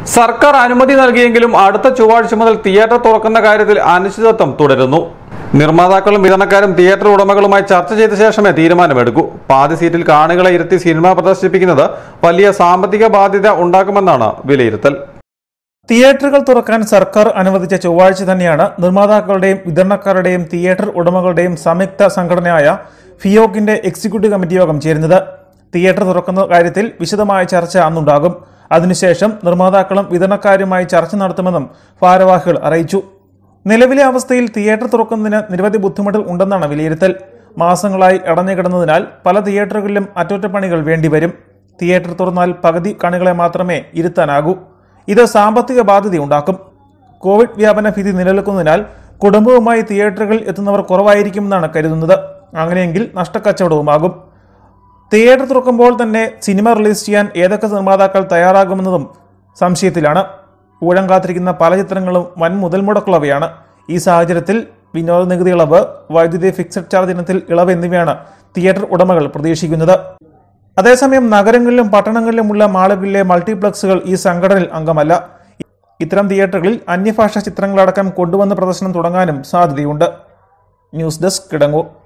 സർക്കാർ അനുമതി നൽകിയെങ്കിലും അടുത്ത ചൊവ്വാഴ്ച മുതൽ തിയേറ്റർ തുറക്കുന്ന കാര്യത്തിൽ അനിശ്ചിതത്വം തുടരുന്നു നിർമ്മാതാക്കളും വിതരണക്കാരും തിയേറ്റർ ഉടമകളുമായി ചർച്ച ചെയ്ത ശേഷമേ തീരുമാനമെടുക്കൂ പാതി സീറ്റിൽ കാണികളെ ഇരുത്തി സിനിമ പ്രദർശിപ്പിക്കുന്നത് വലിയ സാമ്പത്തിക ബാധ്യത ഉണ്ടാക്കുമെന്നാണ് വിലയിരുത്തൽ തിയേറ്ററുകൾ തുറക്കാൻ സർക്കാർ അനുവദിച്ച ചൊവ്വാഴ്ച തന്നെയാണ് നിർമ്മാതാക്കളുടെയും വിതരണക്കാരുടെയും തിയേറ്റർ ഉടമകളുടെയും സംയുക്ത സംഘടനയായ ഫിയോക്കിന്റെ എക്സിക്യൂട്ടീവ് കമ്മിറ്റി യോഗം ചേരുന്നത് തിയേറ്റർ തുറക്കുന്ന കാര്യത്തിൽ വിശദമായ ചർച്ച അന്നുണ്ടാകും അതിനുശേഷം നിർമ്മാതാക്കളും വിതരണക്കാരുമായി ചർച്ച നടത്തുമെന്നും ഭാരവാഹികൾ അറിയിച്ചു നിലവിലെ അവസ്ഥയിൽ തിയേറ്റർ തുറക്കുന്നതിന് നിരവധി ബുദ്ധിമുട്ടുകൾ ഉണ്ടെന്നാണ് വിലയിരുത്തൽ മാസങ്ങളായി അടഞ്ഞുകിടന്നതിനാൽ പല തിയേറ്ററുകളിലും അറ്റകുറ്റപ്പണികൾ വേണ്ടിവരും തിയേറ്റർ തുറന്നാൽ പകുതി കാണികളെ മാത്രമേ ഇരുത്താനാകൂ ഇത് സാമ്പത്തിക ബാധ്യതയുണ്ടാക്കും കോവിഡ് വ്യാപന ഭീതി നിലനിൽക്കുന്നതിനാൽ കുടുംബവുമായി തിയേറ്ററുകളിൽ എത്തുന്നവർ കുറവായിരിക്കുമെന്നാണ് കരുതുന്നത് അങ്ങനെയെങ്കിൽ നഷ്ടക്കച്ചവടവുമാകും തിയേറ്റർ തുറക്കുമ്പോൾ തന്നെ സിനിമ റിലീസ് ചെയ്യാൻ ഏതൊക്കെ നിർമ്മാതാക്കൾ തയ്യാറാകുമെന്നതും സംശയത്തിലാണ് ഊഴം കാത്തിരിക്കുന്ന പല ചിത്രങ്ങളും വൻ മുതൽ മുടക്കുള്ളവയാണ് ഈ സാഹചര്യത്തിൽ വിനോദ നികുതി ഇളവ് വൈദ്യുതി ഫിക്സഡ് ചാർജ് ഇനത്തിൽ ഇളവ് എന്നിവയാണ് തിയേറ്റർ ഉടമകൾ പ്രതീക്ഷിക്കുന്നത് അതേസമയം നഗരങ്ങളിലും പട്ടണങ്ങളിലുമുള്ള മാളുകളിലെ മൾട്ടിപ്ലക്സുകൾ ഈ സംഘടനയിൽ അംഗമല്ല ഇത്തരം തിയേറ്ററുകളിൽ അന്യഭാഷാ ചിത്രങ്ങളടക്കം കൊണ്ടുവന്ന് പ്രദർശനം തുടങ്ങാനും സാധ്യതയുണ്ട് ന്യൂസ് ഡെസ്ക് കിടങ്ങൂർ